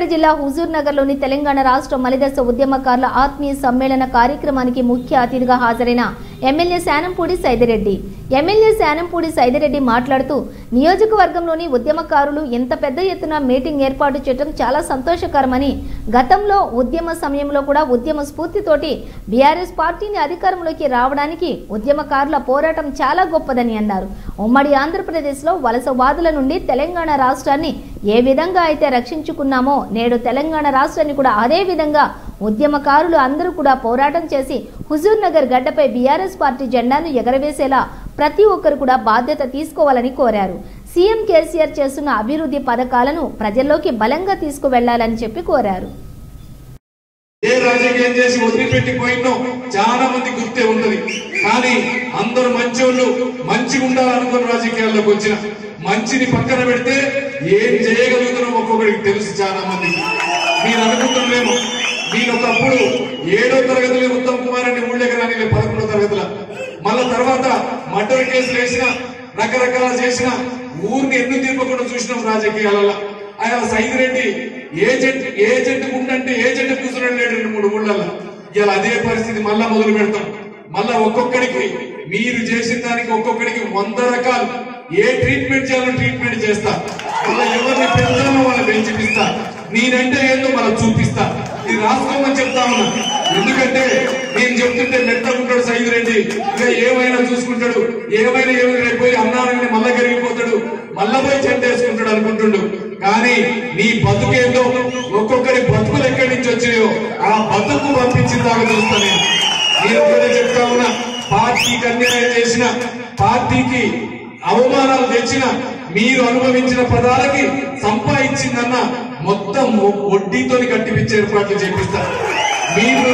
సూర్యాపేట జిల్లా హుజూర్ నగర్లోని తెలంగాణ రాష్ట్ర మలిదశ ఉద్యమకారుల ఆత్మీయ సమ్మేళన కార్యక్రమానికి ముఖ్య అతిథిగా హాజరైన ఎమ్మెల్యే శానంపూడి సైదిరెడ్డి ఎమ్మెల్యే శానంపూడి సైదిరెడ్డి మాట్లాడుతూ నియోజకవర్గంలోని ఉద్యమకారులు ఇంత పెద్ద ఎత్తున మీటింగ్ ఏర్పాటు చేయడం చాలా సంతోషకరమని గతంలో ఉద్యమ సమయంలో కూడా ఉద్యమ స్ఫూర్తితోటి బీఆర్ఎస్ పార్టీని అధికారంలోకి రావడానికి ఉద్యమకారుల పోరాటం చాలా గొప్పదని అన్నారు ఉమ్మడి ఆంధ్రప్రదేశ్లో వలసవాదుల నుండి తెలంగాణ రాష్ట్రాన్ని ఏ విధంగా అయితే రక్షించుకున్నామో నేడు తెలంగాణ రాష్ట్రాన్ని కూడా అదే విధంగా ఉద్యమకారులు అందరూ కూడా పోరాటం చేసి హుజూర్ నగర్ గడ్డపై బీఆర్ఎస్ పార్టీ జెండాను ఎగరవేసేలా ప్రతి ఒక్కరు కూడా బాధ్యత తీసుకోవాలని కోరారు సీఎం కేసీఆర్ చేస్తున్న అభివృద్ధి పథకాలను ప్రజల్లోకి బలంగా తీసుకువెళ్లాలని చెప్పి కోరారు ఏ రాజకీయం చేసి వదిలిపెట్టిపోయినో చాలా మంది గుర్తే ఉంటది కానీ అందరూ మంచోళ్ళు మంచిగా ఉండాలనుకున్న రాజకీయాల్లోకి వచ్చిన మంచిని పక్కన పెడితే ఏం చేయగలుగుతారో ఒక్కొక్కడికి తెలుసు చాలా మంది మీరు అనుకుంటున్నారేమో నేను ఒకప్పుడు ఏడో తరగతిలో ఉత్తమ్ కుమార్ అని ఊళ్ళకి రాని పదకొండో తరగతిల మళ్ళా తర్వాత మర్డర్ కేసులు వేసిన రకరకాల చేసిన ఊరిని ఎన్ను తీర్పకుండా చూసినాం రాజకీయాలలో ఆయన సైదిరెడ్డి ఏజెంట్ ఏజెంట్ ఉండంటే ఏజెంట్ కూర్చున్నాడు లేడు రెండు మూడు ఊళ్ళల్లో ఇలా అదే పరిస్థితి మళ్ళా మొదలు పెడతాం మళ్ళా ఒక్కొక్కడికి మీరు చేసిన దానికి ఒక్కొక్కడికి వంద రకాలు ఏ ట్రీట్మెంట్ చేయాలో ట్రీట్మెంట్ చేస్తా మళ్ళీ ఎవరిని పెంచాలో వాళ్ళని పెంచిపిస్తా నేనంటే ఏందో మళ్ళీ చూపిస్తా ఇది రాసుకోమని చెప్తా ఉన్నా ఎందుకంటే నేను చెప్తుంటే మెత్తకుంటాడు సైదు రెడ్డి ఇంకా ఏమైనా చూసుకుంటాడు ఏమైనా ఏమైనా పోయి అన్నారని మళ్ళా కరిగిపోతాడు మళ్ళా పోయి చెడ్డ వేసుకుంటాడు అనుకుంటుండు కానీ నీ బతుకేందో ఒక్కొక్కరి బతుకులు ఎక్కడి నుంచి వచ్చాయో ఆ బతుకు పంపించిన దాకా చూస్తా నేను నేను కూడా చెప్తా ఉన్నా పార్టీకి అన్యాయం చేసిన పార్టీకి అవమానాలు తెచ్చిన మీరు అనుభవించిన పదాలకి సంపాదించిందన్న మొత్తం వడ్డీతోని కట్టిపించే ఏర్పాట్లు చేపిస్తారు మీరు